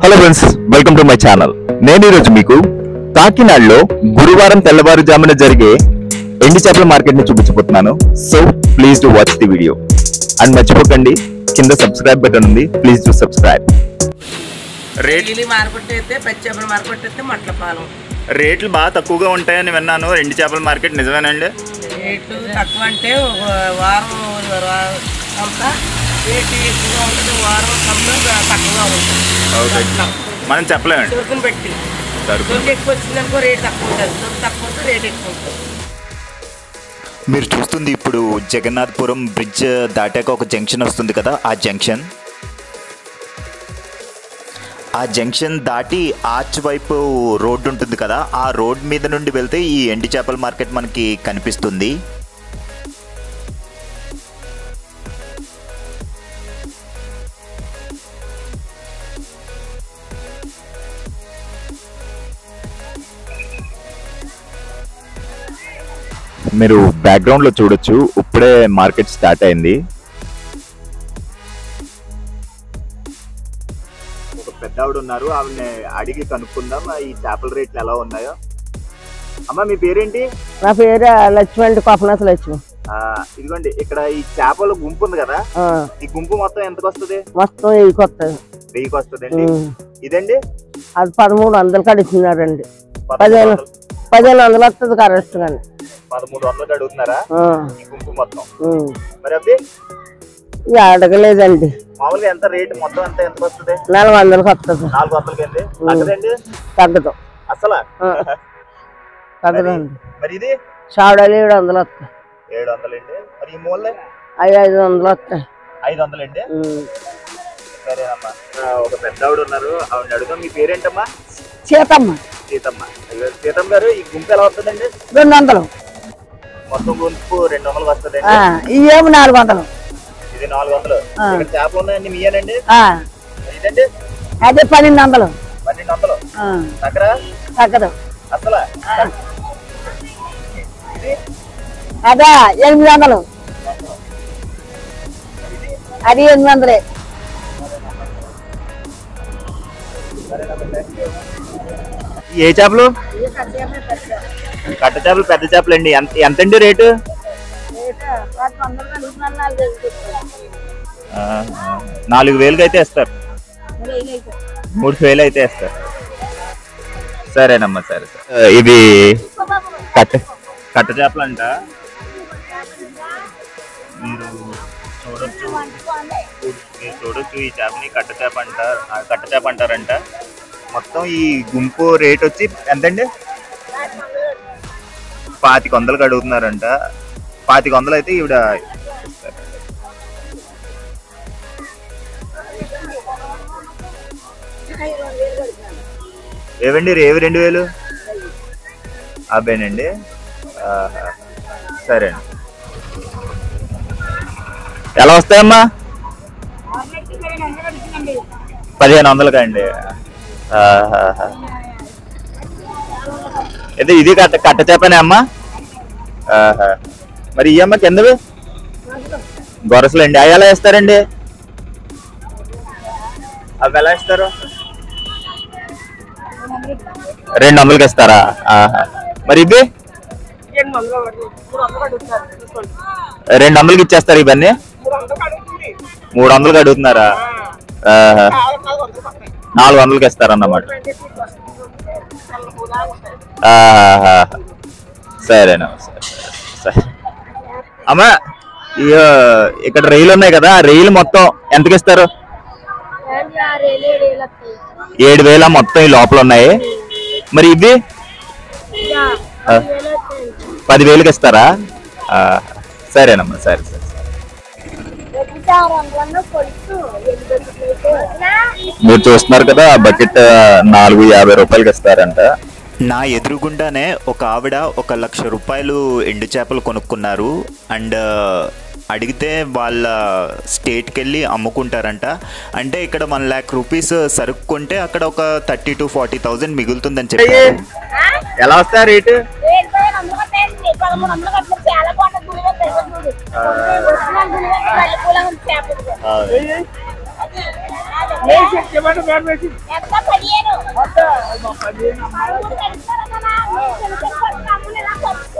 Hello friends welcome to my channel నేను ఈరోజు మీకు కాకినాడలో గురువారం తెల్లవారుజామున జరిగే ఎండి చేపల మార్కెట్ ని చూపించబోతున్నాను so please do watch the video and మర్చిపోకండి కింద సబ్స్క్రైబ్ బటన్ ఉంది please do subscribe rate daily market అయితే పచ్చి చేపల మార్కెట్ అయితే మట్లపాలెం రేట్లు బాగా తక్కువగా ఉంటాయని విన్నాను ఎండి చేపల మార్కెట్ నిజమేనండి రేట్లు తక్కువ అంటే ఒక వారం రా- కొంత రేటు ఎక్కువగా ఉంటుంది వారం కొంత తక్కువగా ఉంటుంది ఓకే మనం చెప్పలేమండి సరుకుని బట్టి సరుకు సరుకు ఎక్కువ వచ్చిందనుకో రేట్ తక్కువ ఉంటుంది సరుకు తక్కువ ఉంటే రేట్ ఎక్కువ ఉంటుంది మీరు చూస్తుంది ఇప్పుడు జగన్నాథపురం బ్రిడ్జ్ దాటాక ఒక జంక్షన్ వస్తుంది కదా ఆ జంక్షన్ ఆ జంక్షన్ దాటి ఆర్చ్ వైపు రోడ్డు ఉంటుంది కదా ఆ రోడ్ మీద నుండి వెళ్తే ఈ ఎండి చేపల మార్కెట్ మనకి కనిపిస్తుంది మీరు బ్యాక్గ్రౌండ్ లో చూడొచ్చు ఇప్పుడే మార్కెట్ స్టార్ట్ అయింది ఒక పెద్ద ఆవిడ ఉన్నారు ఆవిడని అడిగి కనుక్కుందాం ఈ చేపల రేట్లు ఎలా ఉన్నాయో అమ్మ మీ పేరేంటి నా పేరు లక్ష్మణ్ కోపనాథ లక్ష్మి ఆ, ఇదిగోండి ఇక్కడ ఈ చేపల గుంపు ఉంది కదా ఆ, ఈ గుంపు మొత్తం ఎంతకు వస్తుంది మొత్తం ఇవి కొత్తది వెయ్యికి వస్తుందండి ఉమ్. ఇదండి అది పదమూడు వందలు కడిచినారండి పదమూడు పదిహేను వందలు- పదిహేను వందలు వస్తుంది కరెక్ట్ కానీ పదమూడు వందలు అడుగుతున్నారా ఈ గుంపు మొత్తం మరి అవి ఇక అడగలేదండి మామూలుగా ఎంత రేట్ మొత్తం ఎంత ఎంత వస్తుంది నాలుగు వందలకి వస్తుంది నాలుగు వందలకి అండి తగ్గదండి తగ్గదు అసలా ఆ, తగ్గదండి మరి ఇది చావడాలు ఏడు వందలు వస్తాయి ఏడు వందలండి మరి ఈ మూల అవి ఐదు వందలు వస్తాయి ఐదు వందలండి ఉమ్. సరేనమ్మా ఆ, ఒక పెద్ద ఆవిడ ఉన్నారు ఆవిడ అడుగుదాం మీ పేరేంటమ్మా సీతమ్మ సీతమ్మ అయ్యో, సీతమ్మ గారు ఈ గుంపు ఎలా వస్తుందండి రెండు వందలు మొత్తం గుంపు రెండు వందలు వస్తుందండి ఆ, ఇవేమో నాలుగు వందలు ఇది నాలుగు వందలు ఆ. ఇక్కడ చేపలు ఉన్నాయండి మీయేనండి ఆ, ఇదండి అదే పన్నెండు వందలు పన్నెండు వందలు ఆ, అక్కడ తగ్గదు అసలు అదే ఎనిమిది వందలు అది ఎనిమిది వందలే ఏ చేపలు కట్ట చేపలు పెద్ద చేపలు అండి ఎంత ఎంతండి రేటు ఆ, నాలుగు వేలుకి అయితే ఇస్తారు మూడు వేలు అయితే ఇస్తారు సరేనమ్మా సరే సరే ఆ, ఇది కట్ట కట్ట చేపలు అంట మీరు చూడొచ్చు మీరు చూడొచ్చు ఈ చేపని కట్ట చేప అంటారు ఆ, కట్ట చేప అంటారంట మొత్తం ఈ గుంపు రేట్ వచ్చి ఎంతండి పాతిక వందలకు అడుగుతున్నారంట పాతిక వందలు అయితే ఈవిడ ఇస్తారు ఏవండి రేవి రెండు వేలు అబ్బాయినండి ఆహా. సరే అండి ఎలా వస్తాయమ్మా పదిహేను వందలకా అండి ఆహాహా. ఇది ఇది కట్ట కట్ట చేపనే అమ్మా ఆహా. మరి ఈ అమ్మ కిందవి గొరసలు అండి అవి ఎలా వేస్తారండి అవి ఎలా ఇస్తారు రెండు వందలకి ఇస్తారా ఆహా. మరి ఇది ఎనిమిది వందలు పడుతుంది. మూడు వందలు అడుగుతున్నారు తీసుకోండి రెండు వందలకి ఇచ్చేస్తారు ఇవన్నీ మూడు వందలు అడుగుతుంది మూడు వందలకి అడుగుతున్నారా ఆహా. నాలుగు నాలుగు వందలు పడతాయి నాలుగు వందలకి ఇస్తారన్నమాట ట్వంటీ ఫీట్ వస్తుంది నలభై దాకా వస్తాయి. ఆహా. సరేనా సరే సరే అమ్మా ఇయ్యో, ఇక్కడ రైలు ఉన్నాయి కదా ఆ రైలు మొత్తం ఎంతకి ఇస్తారు ఏడు వేల మొత్తం ఈ లోపల ఉన్నాయి మరి ఇవి ఆ, పదివేలకి ఇస్తారా ఆ, సరేనమ్మా సరే సరే మీరు చూస్తున్నారు కదా ఆ బకెట్ నాలుగు యాభై రూపాయలకి ఇస్తారంట నా ఎదురుగుండానే ఒక ఆవిడ ఒక లక్ష రూపాయలు ఎండు చేపలు కొనుక్కున్నారు అండ్ అడిగితే వాళ్ళ స్టేట్కి వెళ్ళి అమ్ముకుంటారంట అంటే ఇక్కడ వన్ ల్యాక్ రూపీస్ సరుకు కొంటే అక్కడ ఒక థర్టీ టు ఫార్టీ థౌజండ్ మిగులుతుందని చెప్పారు ఎలా వస్తా రేటు పదమూడు వందలు కట్టిన చాలా బాగుంటుంది గుడి చూడు ఒరిజినల్ గుడి మల్లెపూల ఉంది చేపలు ఎంత పదిహేను పదమూడు కలుస్తారు కదా మీరు తెలుసుకొని తమ్ముడు ఇలా పప్పు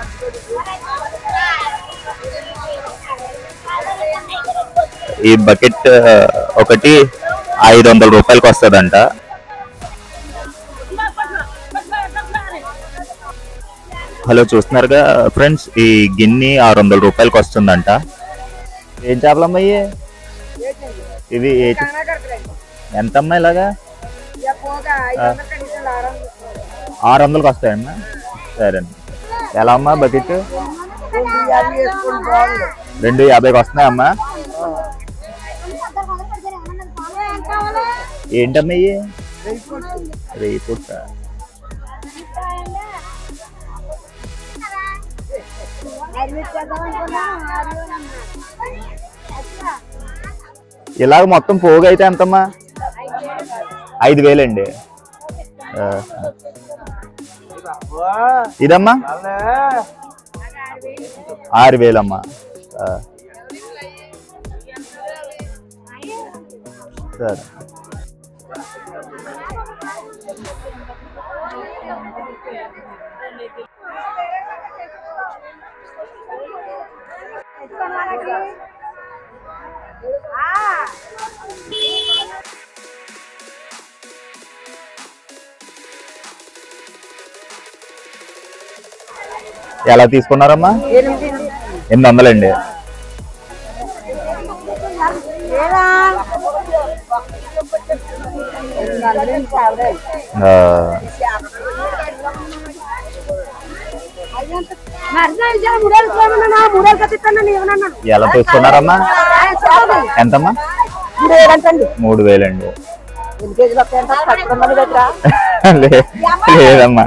ఈ బకెట్ ఒకటి ఐదు వందల రూపాయలకి వస్తుందంట హలో చూస్తున్నారుగా ఫ్రెండ్స్ ఈ గిన్నె ఆరు వందల రూపాయలకి వస్తుందంట ఏం చేపలమ్మా ఇవి ఇవి ఏ చే- ఎంతమ్మా ఇలాగా ఆరు వందలకి వస్తాయమ్మా సరే ఎలా అమ్మా బకెట్ రెండు యాభైకి వస్తున్నాయమ్మా ఏంటమ్మా ఇవి రేయి పుట్ట ఇలాగ మొత్తం పోగు అయితే ఎంతమ్మా ఐదు వేలండి ఆ. ఇదమ్మా ఆరు వేలమ్మా ఆ. సరే ఎలా తీసుకున్నారమ్మా ఎనిమిది వందలండి ఆ, ఎలా తీసుకున్నారమ్మా ఎంతమ్మా మూడు వేలు అంటండి మూడు వేలండి ఎన్ని కేజీలు వస్తాయంట తక్కువ మంది దగ్గర లే- లేదమ్మా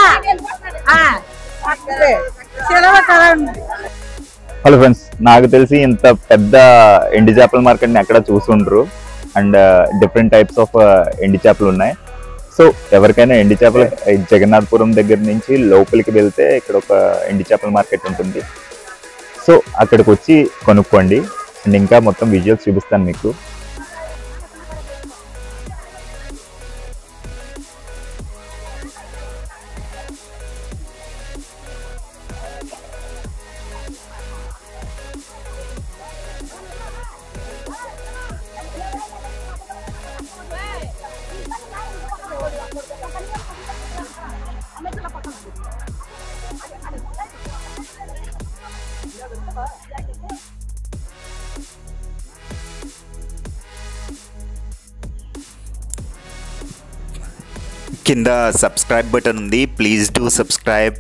హలో ఫ్రెండ్స్ నాకు తెలిసి ఇంత పెద్ద ఎండి చేపల మార్కెట్ని ఎక్కడ చూసుండ్రు అండ్ డిఫరెంట్ టైప్స్ ఆఫ్ ఎండి చేపలు ఉన్నాయి సో ఎవరికైనా ఎండి చేపలు ఈ జగన్నాథపురం దగ్గర నుంచి లోపలికి వెళ్తే ఇక్కడ ఒక ఎండి చేపల మార్కెట్ ఉంటుంది సో అక్కడికి వచ్చి కొనుక్కోండి అండ్ ఇంకా మొత్తం విజువల్స్ చూపిస్తాను మీకు కింద సబ్స్క్రైబ్ బటన్ ఉంది ప్లీజ్ డూ సబ్స్క్రైబ్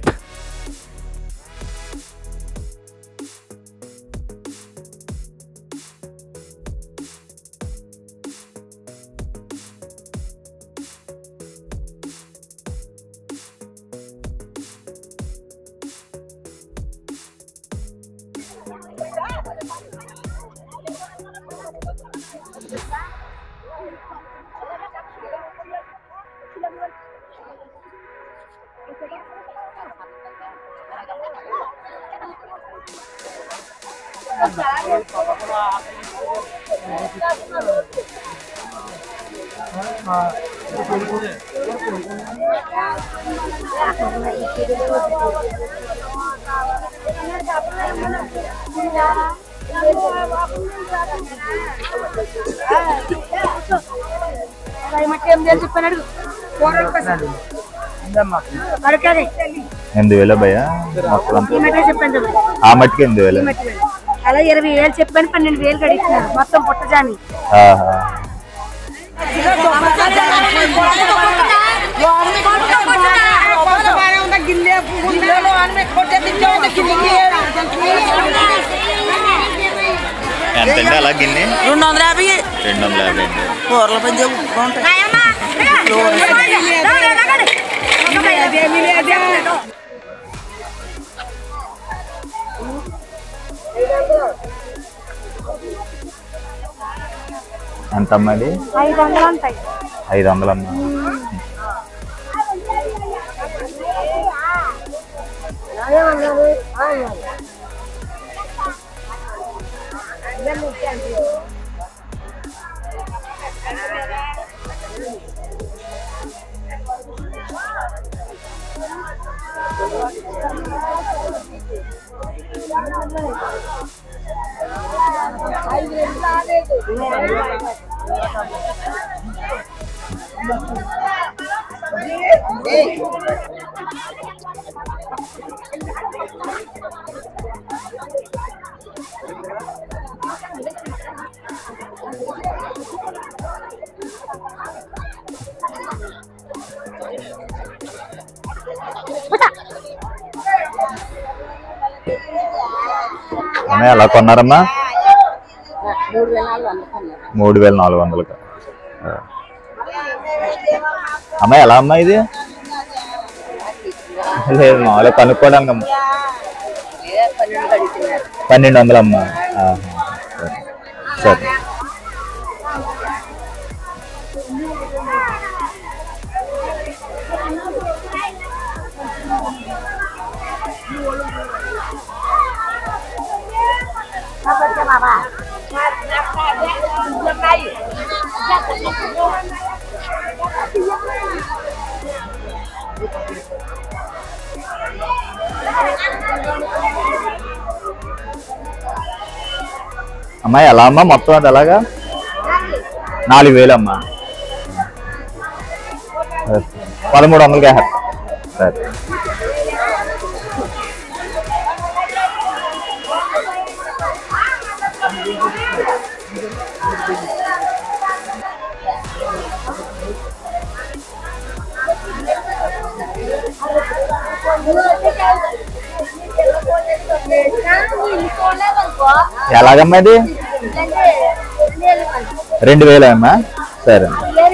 ఎనిమిది వేల భయ మొత్తం అంతా. ఆ మట్టికి ఎనిమిది వేల అలా ఇరవై వేలు చెప్పాను పన్నెండు వేలు కడిగిస్తున్నారు మొత్తం పుట్టజాని ఆహా. ఎంతండి అలా గిన్నె రెండు వందల యాభై రెండు వందల యాభై అండి కూరల పని ఉంటాయి ఎంత అమ్మా అది ఐదు వందలు ఉంటాయి ఐదు వందలు అమ్మా అమ్మాయి ఎలా కొన్నారమ్మా మూడు వేల నాలుగు వందలకు ఆ. అమ్మాయి ఎలా అమ్మా ఇది లేదు మామూలుగా కనుక్కోవడానికి అమ్మా పన్నెండు వందలు అమ్మా ఆహా. సరే సరే అమ్మాయి ఎలా అమ్మా మొత్తం అది ఎలాగా నాలుగు వేలు అమ్మా సరే. పదమూడు వందలకి వేస్తారు సరే ఎలాగమ్మా ఇది రెండు వేలు అమ్మా సరే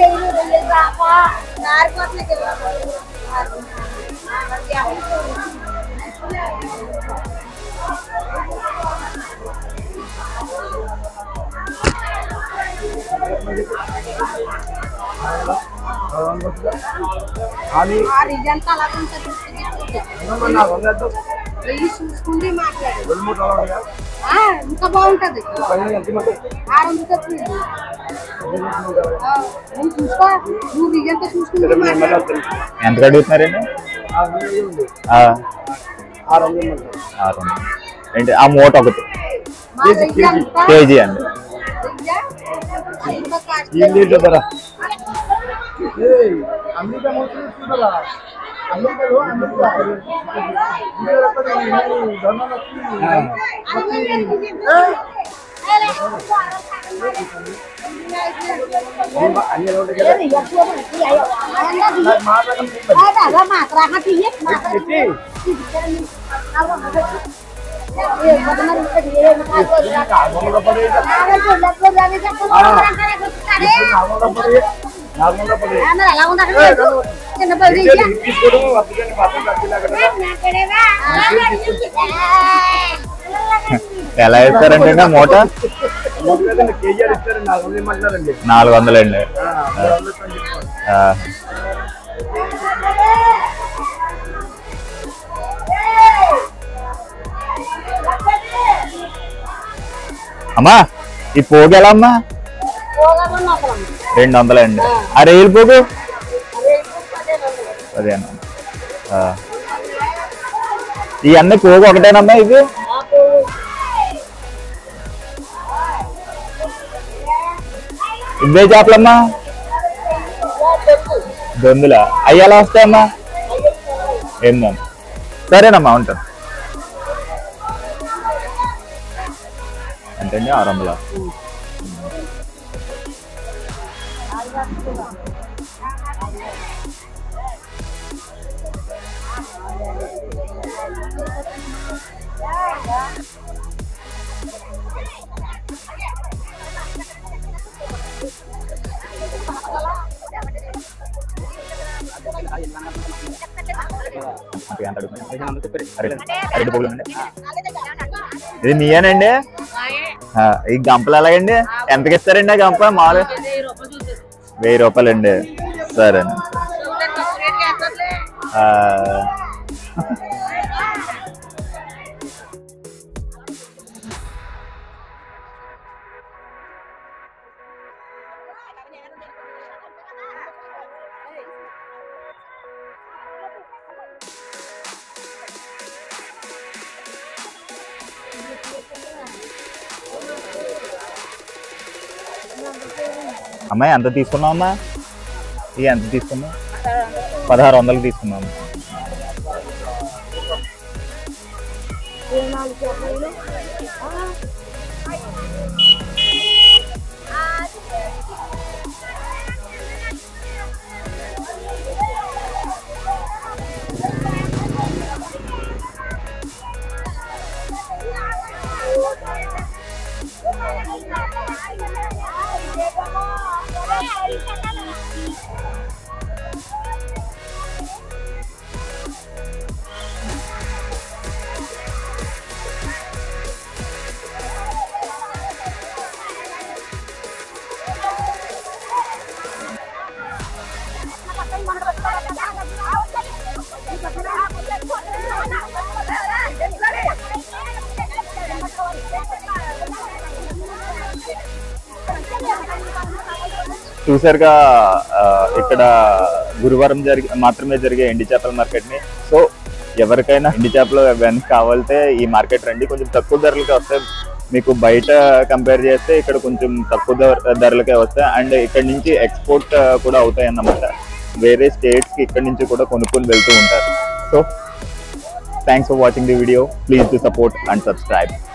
చూసుకుంటే మాట్లాడు ఆ, ఇంకా బాగుంటది ఆరు వందలు చెప్పింది. ఆ, నువ్వు చూసుకో నువ్వు ఇదంతా చూసుకుంటే మాట్లాడు ఎంత అడుగుతున్నారండి ఆ. ఆరు వందలు ఏంటి ఆ మూట ఒకటి మా దగ్గర అంతా కేజీ అండి దగ్గర అంతా కాస్ట్ ఎలా ఉంది అక్కడ చిన్న పది ఎలా వేస్తారండి ఆ మూట నాలుగు వందలండి ఆ. అమ్మా ఈ పోగు ఎలా అమ్మా రెండు వందలండి ఆ రైలు పోగు అదేనా ఆ. ఈ అన్ని పోగు ఒకటేనమ్మా ఇది ఇవే చేపలమ్మా దొందులా అవి ఎలా వస్తాయమ్మా ఏందమ్మా సరేనమ్మా ఉంటాను ఎంతండి ఆరు వందల ఎంత అడుగుతున్నారు? అరటి అరటి పోగులు అండి ఇది మీయేనండి ఆ, ఈ గంపలు ఎలాగండి ఎంతకి ఇస్తారండి ఆ గంప మాలు వెయ్యి రూపాయలండి సరేనండి ఆ, అమ్మాయి ఎంత తీసుకున్నావు అమ్మా ఇది ఎంత తీసుకున్నావు పదహారు వందలకి తీసుకున్నాము చూసారుగా ఆ, ఇక్కడ గురువారం జరిగే మాత్రమే జరిగే ఎండి చేపల మార్కెట్ ని సో ఎవరికైనా ఎండి చేపలు అవన్నీ కావాలంటే ఈ మార్కెట్ రండి కొంచెం తక్కువ ధరలకి వస్తాయి మీకు బయట కంపేర్ చేస్తే ఇక్కడ కొంచెం తక్కువ ధర- ధరలకే వస్తాయి అండ్ ఇక్కడ నుంచి ఎక్స్పోర్ట్ కూడా అవుతాయి అన్నమాట వేరే స్టేట్స్ కి ఇక్కడ నుంచి కూడా కొనుక్కొని వెళ్తూ ఉంటారు so thanks for watching the video please to support and subscribe